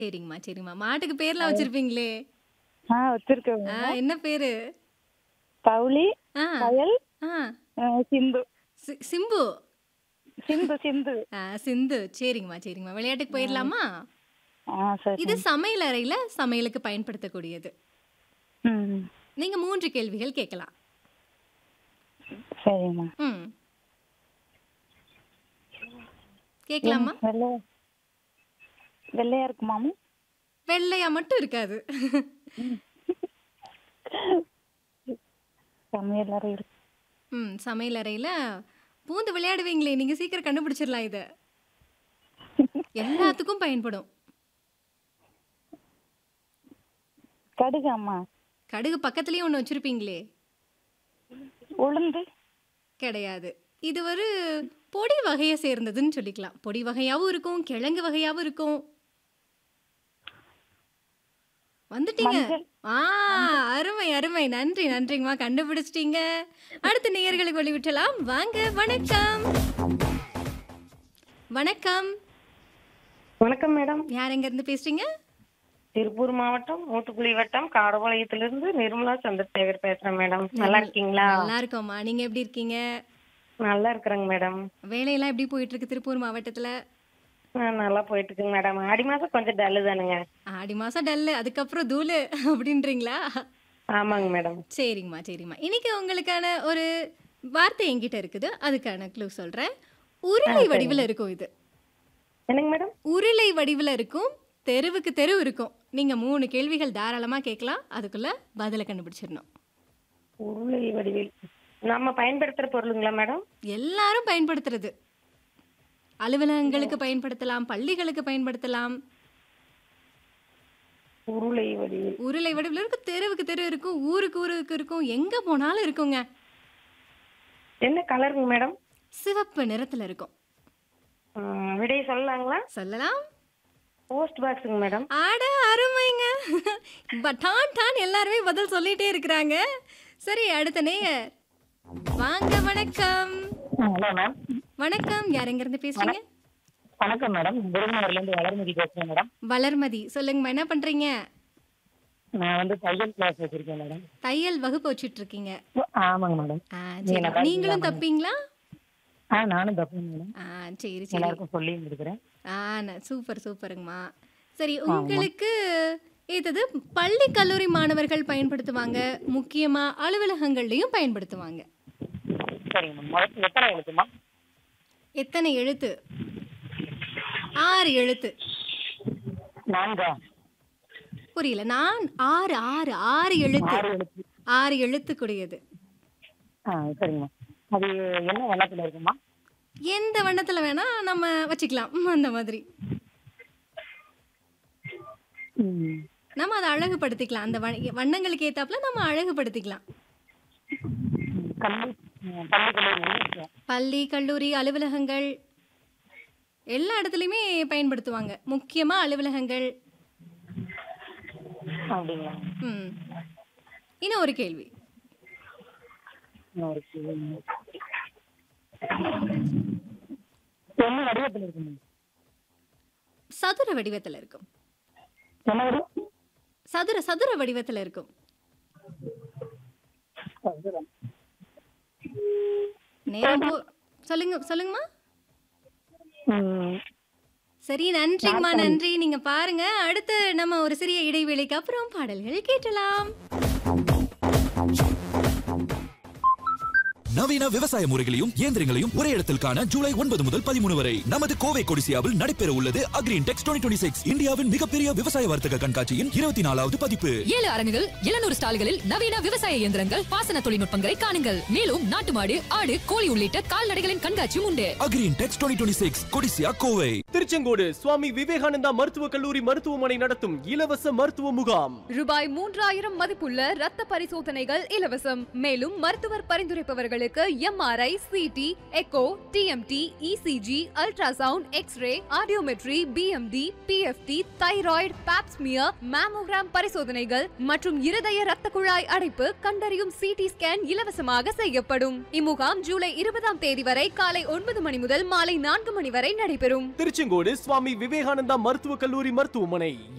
சரிங்கம்மா, சரிங்கம்மா. மாட்டுக்கு பேர்லாம் வச்சிருப்பீங்களே! ஆ வச்சிருக்கேங்க. ஆ என்ன பேரு? பவுளி, ஆ. கயல், ஆ. அ சிந்து. சி சிம்பு. சிந்து, சிந்து. ஆ சிந்து. சரிங்கம்மா, சரிங்கம்மா. விளையாட்டுக்கு போயிரலாமா? ஆ இது சரிங்க. சமையல் அறையில சமையலுக்கு பயன்படுத்தக்கூடியது. ம். நீங்க 3 கேள்விகள் கேட்கலாம். சரிம்மா. ம். கேட்கலாமா? ம், வெள்ளை வெள்ளையா இருக்குமாமா? வெள்ளையா மட்டும் இருக்காது. சமையல் அறையில். ம். சமையல் அறையில பூந்து விளையாடுவீங்களே! நீங்க சீக்கிரம் கண்டுபிடிச்சிடலாம் இத. எல்லாத்துக்கும் பயன்படும். கடுகாம்மா? கடுகு பக்கத்துலயே ஒண்ணு வச்சிருப்பீங்களே! உளுந்து? கிடையாது. இது ஒரு பொடி வகைய சேர்ந்ததுன்னு சொல்லிக்கலாம். பொடி வகையாவும் இருக்கும், கிழங்கு வகையாவும் இருக்கும். வந்துட்டீங்க. மஞ்சள். ஆ அருமை, அருமை. நன்றி, நன்றிங்கம்மா. கண்டுபிடிச்சிட்டீங்க. அடுத்த நேயர்களுக்கு வழிவிட்டலாம். வாங்க, வணக்கம். வணக்கம். வணக்கம் மேடம் யார் எங்கேருந்து பேசுறீங்க? திருப்பூர் மாவட்டம் ஊத்துக்குளி வட்டம் காரபாளையத்திலிருந்து நிர்மலா சந்திரசேகர் பேசுறேன் மேடம் நல்லா இருக்கீங்களா நல்லா இருக்கோம்மா. நீங்க எப்படி இருக்கீங்க? நல்லா இருக்கிறேங்க மேடம் வேலையெல்லாம் எப்படி போயிட்டு இருக்கு திருப்பூர் மாவட்டத்துல? ஆ, நல்லா போயிட்டு இருக்குங்க மேடம் ஆடி மாசம் கொஞ்சம் டல்லு தானுங்க ஆடி மாசம் டல்லு அதுக்கப்புறம் தூளு அப்படின்றீங்களா? ஆமாங்க மேடம் சரிங்கம்மா, சரிங்கம்மா. இன்னைக்கு உங்களுக்கான ஒரு வார்த்தை என்கிட்ட இருக்குது. அதுக்கான க்ளூ சொல்றேன். உருளை வடிவுல இருக்கும் இது. என்னங்க மேடம் உருளை வடிவுல இருக்கும். தெருவுக்கு தெரு இருக்கும். நீங்க 3 கேள்விகள் தாராளமா கேட்கலாம். அதுக்குள்ள பதில கண்டுபிடிச்சிடணும். உருளை வடிவில் நம்ம பயன்படுத்துற பொருளுங்களா மேடம் எல்லாரும் பயன்படுத்துறது. அலுவலகங்களுக்கு பயன்படுத்தலாம், பள்ளிகளுக்கு பயன்படுத்தலாம். உருளை வடிவில் உருளை வடிவுல இருக்கும். தெருவுக்கு தெரு இருக்கும். ஊருக்கு ஊருக்கு இருக்கும். எங்க போனாலும் இருக்குங்க. என்ன கலருங்க மேடம் சிவப்பு நிறத்துல இருக்கும். ஆ, விடைய சொல்லலாங்களா சொல்லலாம். போஸ்ட் பாக்ஸுங்க மேடம் அட அருமைங்க ப- டான் டான் எல்லாருமே பதில் சொல்லிட்டே இருக்கிறாங்க சரி அடுத்த நேயர் வாங்க வணக்கம் ஹலோ மேம் வணக்கம் யார் எங்க இருந்து பேசுறீங்க வணக்கம் மேடம் விருதுநகர்ல இருந்து வளர்மதி பேசுறேன் மேடம் வளர்மதி சொல்லுங்கம்மா என்ன பண்றீங்க நான் வந்து தையல் கிளாஸ் வச்சிருக்கேன் மேடம் தையல் வகுப்பு வச்சுட்டு இருக்கீங்க ஆமாங்க மேடம் ஆ, நீங்க சரி நல்லா நீங்களும் இருக்கீங்களா, தப்பீங்களா ஆ நானும் தப்பேன் மேடம் ஆ சரி சரி எல்லாருக்கும் சொல்லி இருக்கிறேன் ஆ ந- சூப்பர் சூப்பருங்கம்மா சரி உங்களுக்கு இது பள்ளி கல்லூரி மாணவர்கள் பயன்படுத்துவாங்க முக்கியமா அலுவலகங்கள்லயும் பயன்படுத்துவாங்க சரிங்க மேம் முதல்ல எத்தனை எழுத்துமா எத்தனை எழுத்து ஆறு எழுத்து நான்கா புரியல நான் ஆறு ஆறு ஆறு எழுத்து ஆறு எழுத்து ஆறு எழுத்துக்குடையது ஆ சரிங்க மேம் அது என்ன வண்ணத்துல இருக்குமா எந்த வண்ணத்துல வேணா நம்ம வச்சுக்கலாம் ம், அந்த மாதிரி ம், நம்ம அதை அழகுபடுத்திக்கலாம் அந்த வண்ண- வண்ணங்களுக்கு ஏத்தாப்புல நம்ம அழகுபடுத்திக்கலாம் கல்லு ம், பள்ளி கல்லூரி பள்ளி கல்லூரி அலுவலகங்கள் எல்லா இடத்துலையுமே பயன்படுத்துவாங்க முக்கியமா அலுவலகங்கள் அப்படிங்களா ம் இன்னும் ஒரு கேள்வி இன்னொரு கேள்வி. என்ன வடிவத்தில் இருக்கு மேம் சதுர வடிவத்துல இருக்கும் என்ன வடிவம் சதுர சதுர வடிவத்துல இருக்கும் சதுரம். நேரம் போ சொல்லுங்க சொல்லுங்கம்மா ம், சரி நன்றிங்கம்மா நன்றி நீங்க பாருங்க அடுத்து நம்ம ஒரு சிறிய இடைவேளைக்கு அப்புறம் பாடல்கள் கேட்டலாம் நவீன விவசாய முறைகளையும் இயந்திரங்களையும் ஒரே இடத்தில் காண ஜூலை ஒன்பது முதல் பதிமூணு வரை நமது கோவை கொடிசியாவில் நடைபெற உள்ளது அக்ரீன் டெக்ஸ் டுவெண்ட்டி சிக்ஸ் இந்தியாவின் மிகப்பெரிய விவசாய வர்த்தக கண்காட்சியின் இருபத்தி நாலாவது பதிப்பு ஏழு அரங்குகள் எழுநூறு ஸ்டால்களில் நவீன விவசாய இயந்திரங்கள் பாசன தொழில்நுட்பங்களை காணுங்கள் மேலும் நாட்டு மாடு ஆடு கோழி உள்ளிட்ட கால்நடைகளின் கண்காட்சியும் உண்டு அக்ரீன் டெக்ஸ் டுவெண்ட்டி சிக்ஸ் கொடிசியா கோவை திருச்செங்கோடு சுவாமி விவேகானந்தா மருத்துவக் கல்லூரி மருத்துவமனை நடத்தும் இலவச மருத்துவ முகாம் ரூபாய் மூன்றாயிரம் மதிப்புள்ள ரத்த பரிசோதனைகள் இலவசம் மேலும் மருத்துவர் பரிந்துரைப்பவர்களுக்கு MRI CT echo TMT ECG ultrasound X-ray audiometry BMD PFT thyroid pap smear mammogram பரிசோதனைகள் மற்றும் இருதய ரத்த குழாய் அடைப்பு கண்டறியும் சிடி ஸ்கேன் இலவசமாக செய்யப்படும் இம்முகாம் ஜூலை இருபதாம் தேதி வரை காலை ஒன்பது மணி முதல் மாலை நான்கு மணி வரை நடைபெறும் திருச்செங்கோடு சுவாமி விவேகானந்தா மருத்துவக் கல்லூரி மருத்துவமனை